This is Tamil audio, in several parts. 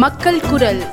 மக்கள் குரல்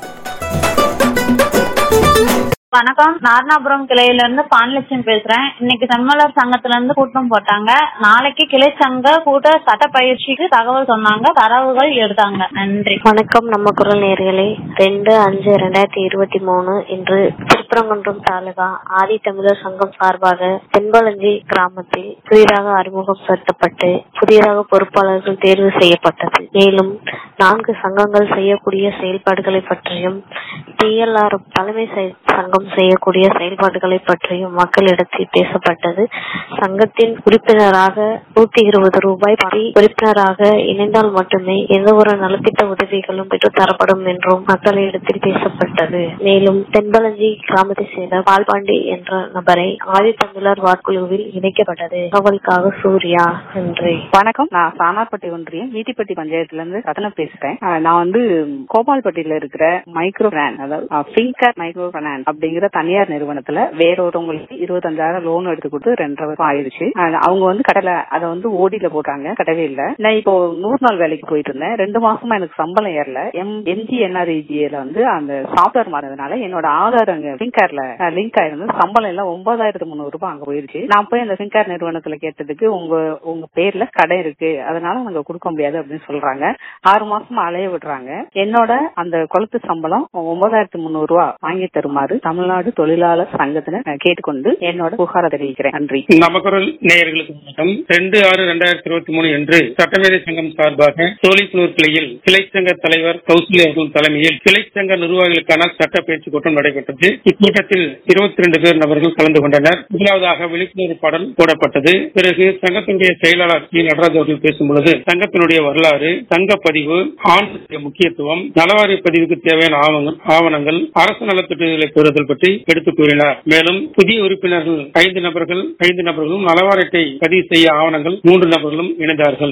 வணக்கம் நாரணாபுரம் கிளையில இருந்து பானலட்சுமி பேசுறேன் இன்னைக்கு செம்மலர் சங்கத்துல இருந்து கூட்டம் போட்டாங்க நாளைக்கு கிளை சங்க கூட்ட சட்ட பயிற்சிக்கு தகவல் சொன்னாங்க தரவுகள் எடுத்தாங்க நன்றி வணக்கம் நம்ம குரல் நேர்களே ரெண்டு அஞ்சு ரெண்டாயிரத்தி இருபத்தி மூணு இன்று திருப்பரங்குன்றம் தாலுகா ஆதி தமிழர் சங்கம் சார்பாக தென்பலஞ்சி கிராமத்தில் புதிதாக அறிமுகம் செய்யப்பட்டு புதிதாக பொறுப்பாளர்கள் தேர்வு செய்யப்பட்டது மேலும் நான்கு சங்கங்கள் செய்யக்கூடிய செயல்பாடுகளை பற்றியும் டிஎல்ஆர் தலைமை செய- சங்கம் செய்யக்கூடிய செயல்பாடுகளை பற்றியும் மக்களிடத்தில் பேசப்பட்டது சங்கத்தின் உறுப்பினராக நூத்தி இருபது ரூபாய் படி உறுப்பினராக இணைந்தால் மட்டுமே எந்த ஒரு நலத்திட்ட உதவிகளும் பெற்று தரப்படும் என்றும் மக்களிடத்தில் பேசப்பட்டது மேலும் தென்பலஞ்சி கிராமத்தை சேர்ந்த பால்பாண்டி என்ற நபரை ஆதித்தமிழர் வாக்குழுவில் இணைக்கப்பட்டது தகவலுக்காக சூர்யா நன்றி வணக்கம் நான் சானார்பட்டி ஒன்றியம் வீட்டிப்பட்டி பஞ்சாயத்துல இருந்து ரத்ன பேசுறேன் அஹ் நான் வந்து கோபால்பட்டியில இருக்கிற மைக்ரோ பிராண்ட் அதாவது ஃபிங்கர் மைக்ரோ பிராண்ட் அப்படிங்கிற தனியார் நிறுவனத்துல வேறொருவங்களுக்கு இருபத்தஞ்சாயிரம் லோன் எடுத்து கொடுத்து ரெண்டரை வருஷம் ஆயிடுச்சு அஹ் அவங்க வந்து கடலை அதை வந்து ஓடியில போட்டாங்க கடவே இல்ல நான் இப்போ நூறு நாள் வேலைக்கு போயிட்டு இருந்தேன் ரெண்டு மாசமா எனக்கு சம்பளம் ஏறல எம் எம்ஜி என்ஆர்இஜிஏல வந்து அந்த சாஃப்ட்வேர் மாறினதுனால என்னோட ஆதார் அங்க ஃபிங்கர்ல லிங்க் ஆயிருந்தது சம்பளம் எல்லாம் ஒன்பதாயிரத்து முந்நூறு ரூபாய் அங்க போயிருச்சு நான் போய் அந்த ஃபிங்கர் நிறுவனத்துல கேட்டதுக்கு உங்க உங்க பேர்ல கடை இருக்கு அதனால நாங்க கொடுக்க முடியாது அப்படின்னு சொல்றாங்க ஆறு மாசமா அலைய விடுறாங்க என்னோட அந்த கொளுத்து சம்பளம் ஒன்பதாயிரத்து முந்நூறு ரூபாய் வாங்கி தருமாறு தமிழ்நாடு தொழிலாளர் சங்கத்தினர் நான் கேட்டுக்கொண்டு என்னோட புகாரை தெரிவிக்கிறேன் நன்றி நமக்குரல் நேயர்களுக்கு வணக்கம் ரெண்டு ஆறு ரெண்டாயிரத்தி இருபத்தி மூணு என்று சட்டமேதை சங்கம் சார்பாக சோழிப்புலூர் கிளையில் கிளை சங்க தலைவர் கௌசல்யா அவர்கள் தலைமையில் கிளை சங்க நிர்வாகிகளுக்கான சட்ட பயிற்சி கூட்டம் நடைபெற்றது இக்கூட்டத்தில் இருபத்தி ரெண்டு பேர் நபர்கள் கலந்து கொண்டனர் முதலாவதாக விழிப்புணர்வு பாடல் போடப்பட்டது பிறகு சங்கத்தினுடைய செயலாளர் சி நடராஜ் அவர்கள் பேசும் பொழுது சங்கத்தினுடைய வரலாறு சங்க பதிவு ஆண்டுடைய முக்கியத்துவம் நலவாரிய பதிவுக்கு தேவையான ஆவணங்கள் ஆவணங்கள் அரசு நலத்திட்டங்களை பெறுதல் பற்றி எடுத்துக் கூறினார் மேலும் புதிய உறுப்பினர்கள் ஐந்து நபர்கள் ஐந்து நபர்களும் நலவாரியத்தை பதிவு செய்ய ஆவணங்கள் மூன்று நபர்களும் இணைந்தார்கள்